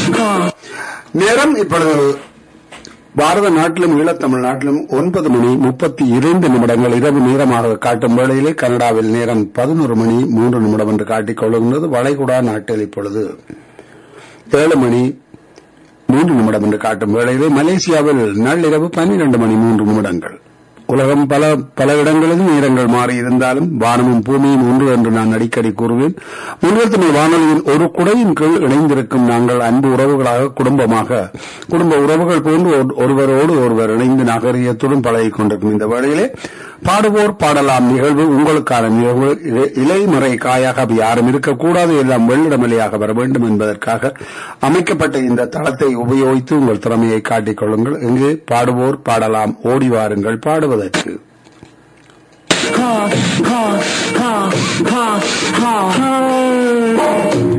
நேரம் இப்பொழுது பாரத நாட்டிலும் ஈழத்தமிழ் நாட்டிலும் ஒன்பது மணி முப்பத்தி இரண்டு நிமிடங்கள் இரவு நேரமாக காட்டும் வேளையிலே கனடாவில் நேரம் பதினோரு மணி மூன்று நிமிடம் என்று காட்டிக் கொள்ளுகின்றது வளைகுடா நாட்டில் இப்பொழுது ஏழு மணி மூன்று நிமிடம் என்று காட்டும் வேளையிலே மலேசியாவில் நள்ளிரவு பன்னிரண்டு மணி மூன்று நிமிடங்கள் உலகம் பல பல இடங்களிலும் நேரங்கள் மாறி இருந்தாலும் வானமும் பூமியும் ஒன்று என்று நான் அடிக்கடி கூறுவேன் முன்னிறுத்தின வானொலியின் ஒரு குடையின் கீழ் இணைந்திருக்கும் நாங்கள் அன்பு உறவுகளாக குடும்பமாக குடும்ப உறவுகள் போன்று ஒரு- ஒருவரோடு ஒருவர் இணைந்து நாகரிகத்துடன் பழகிக் கொண்டிருக்கும் இந்த வேளையிலே பாடுவோர் பாடலாம் நிகழ்வு உங்களுக்கான நிகழ்வு இலை- இலைமறை காயாக அப்படி யாரும் இருக்கக்கூடாது எல்லாம் வெள்ளிடமலையாக வர வேண்டும் என்பதற்காக அமைக்கப்பட்ட இந்த தளத்தை உபயோகித்து உங்கள் திறமையை காட்டிக் கொள்ளுங்கள் இங்கு பாடுவோர் பாடலாம் ஓடி வாருங்கள் பாடுவதற்கு ha ha ha ha ha ha